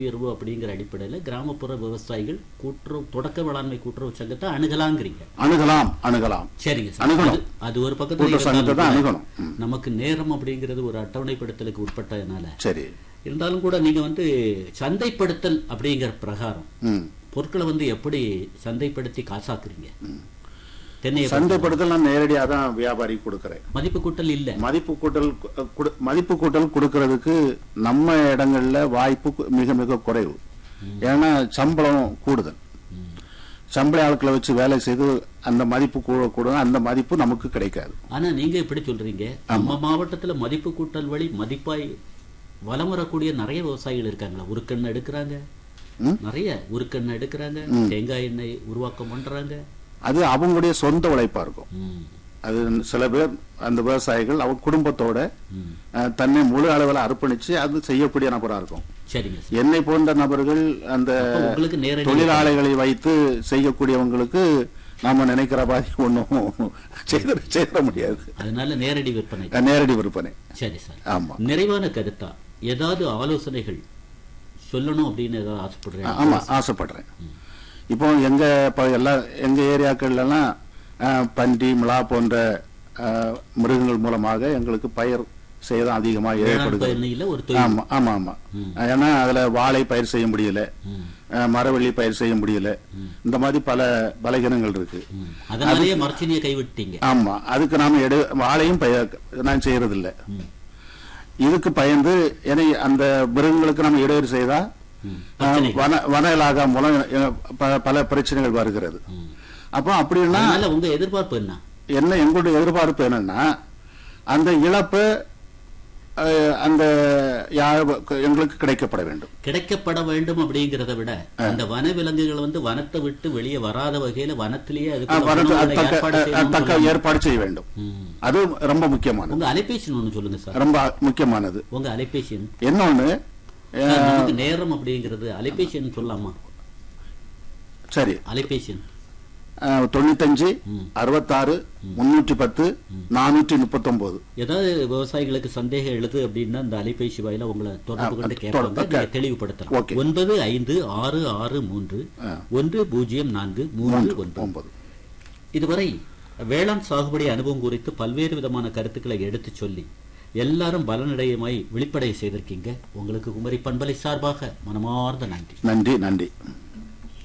உயர்வு அப்படிங்கிற அடிப்படையில் கிராமப்புற விவசாயிகள் கூட்டுறவு தொடக்க வேளாண்மை கூட்டுறவு சங்கத்தை அணுகலாங்கிறீங்க அணுகலாம் அணுகலாம் சரிங்க சார் அணுகணும். அது- அது ஒரு பக்கத்துல கூட்டுறவு சங்கத்தை தான் இருந்தாலும் அணுகணும் ம், கூட நமக்கு நேரம் அப்படிங்கிறது ஒரு அட்டவணைப்படுத்தலுக்கு உட்பட்டதுனால சரி இருந்தாலும் கூட நீங்க வந்து சந்தைப்படுத்தல் அப்படிங்கிற பிரகாரம் ம் பொருட்களை வந்து எப்படி சந்தைப்படுத்தி காசாக்குறீங்க தென்னையை சந்தைப்படுத்தல் நான் நேரடியாக தான் வியாபாரி கொடுக்கறேன் மதிப்பு கூட்டல் இல்ல மதிப்பு கூட்டல் கு- குடு- மதிப்பு கூட்டல் கொடுக்கறதுக்கு நம்ம இடங்கள்ல வாய்ப்பு கு- மிக மிக குறைவு ஏன்னா சம்பளம் கூடுதல் ம். சம்பள ஆட்களை வச்சு வேலை செய்து அந்த மதிப்பு கூட கூட அந்த மதிப்பு நமக்கு கிடைக்காது ஆனா நீங்க எப்படி சொல்றீங்க நம்ம மாவட்டத்துல மதிப்பு கூட்டல் வழி மதிப்பாய் வலம் வரக்கூடிய நிறைய விவசாயிகள் இருக்காங்களா உருக்கெண்ணெய் எடுக்கிறாங்க ம். நிறைய உருக்கெண்ணெய் எடுக்கிறாங்க தேங்காய் எண்ணெய் உருவாக்கம் பண்றாங்க அது அவங்களுடைய சொந்த உழைப்பா இருக்கும் ம், அது சில பேர் அந்த விவசாயிகள் அவங்க குடும்பத்தோட ம். அஹ், தன்னை முழு அளவில் அர்ப்பணிச்சு அது செய்யக்கூடிய நபரா இருக்கும் சரிங்க சார் என்னை போன்ற நபர்கள் அந்த அப்ப உங்களுக்கு நேரடி தொழிலாளிகளை வைத்து செய்யக்கூடியவங்களுக்கு நாம நினைக்கிற மாதிரி ஒன்றும் செய்த செய்த முடியாது அதனால நேரடி விற்பனை அஹ், நேரடி விற்பனை சரி சார் ஆமா நிறைவான கருத்தா ஏதாவது ஆலோசனைகள் சொல்லணும் அப்படின்னு ஏதாவது ஆசைப்படுறேன் ஆமா ஆசைப்படுறேன் இப்போ எங்க இப்ப எல்லா எங்க ஏரியாக்கள்ல எல்லாம் அஹ், பன்றி மிளா போன்ற அஹ், மிருகங்கள் மூலமாக எங்களுக்கு பயிர் சேதம் அதிகமாக வேளாண் ஏற்படுகிறது பண்ணையில ஒரு தொழில் ஆமா ஆமா ஆமா ஏன்னா அதுல வாழை பயிர் செய்ய முடியல ம், அஹ், மரவள்ளி பயிர் செய்ய முடியல இந்த மாதிரி பல பலகீனங்கள் இருக்கு ம். அதனாலேயே மரச்சினியை கைவிட்டீங்க ஆமா அதுக்கு நாம எடு வாழையும் பயிர் நான் செய்யறது இல்ல ம், இதுக்கு பயந்து ஏன்னா அந்த மிருகங்களுக்கு நம்ம இடையூறு செய்தா ம். அஹ், வன வன இலாகா மூலம் அஹ், ப- பல பிரச்சனைகள் வருகிறது ம். அப்போ அப்படின்னா அதனால உங்க எதிர்பார்ப்பு என்ன என்ன எங்களுடைய எதிர்பார்ப்பு என்னன்னா அந்த இழப்பு அஹ், அந்த யா- எங்களுக்கு கிடைக்கப்பட வேண்டும் கிடைக்கப்பட வேண்டும் அப்படிங்கறத விட அந்த வன விலங்குகள் வந்து வனத்தை விட்டு வெளியே வராத வகையில வனத்திலேயே அஹ், அதுக்கு வரது- உணவுகளை தக்க ஏற்பாடு அஹ், செய்யணும்னு தக்க சொல்றாங்க. ஏற்பாடு செய்ய வேண்டும் ம். அது ரொம்ப முக்கியமானது உங்க அலைபேசி ஒண்ணு சொல்லுங்க சார் ரொம்ப முக்கியமானது உங்க அலைபேசி எண். இன்னொன்னு சார், நமக்கு நேரம் அப்படிங்கிறது அலைபேசி எண் சொல்லலாமா சரி அலைபேசி எண். அஹ், தொண்ணூத்தஞ்சு ம். அறுபத்தாறு முன்னூற்றி பத்து நானூற்றி முப்பத்தொன்பது ஏதாவது விவசாயிகளுக்கு சந்தேகம் எழுது அப்படின்னா இந்த அலைபேசி வாயில உங்களை தொடர்பு கொண்டு ஆ, கேட்பாங்க தொடர்பு நீங்க தெளிவுபடுத்தலாம் ஓகே. ஒன்பது ஐந்து ஆறு ஆறு மூன்று ஆ. ஒன்று பூஜ்ஜியம் நான்கு மூன்று ஒன்பது ஒன்பது இதுவரை வேளாண் சாகுபடி அனுபவம் குறித்து பல்வேறு விதமான கருத்துக்களை எடுத்துச் சொல்லி எல்லாரும் பலனடையுமாய் வெளிப்படை செய்திருக்கீங்க உங்களுக்கு குமரி பண்பலை சார்பாக மனமார்ந்த நன்றி நன்றி நன்றி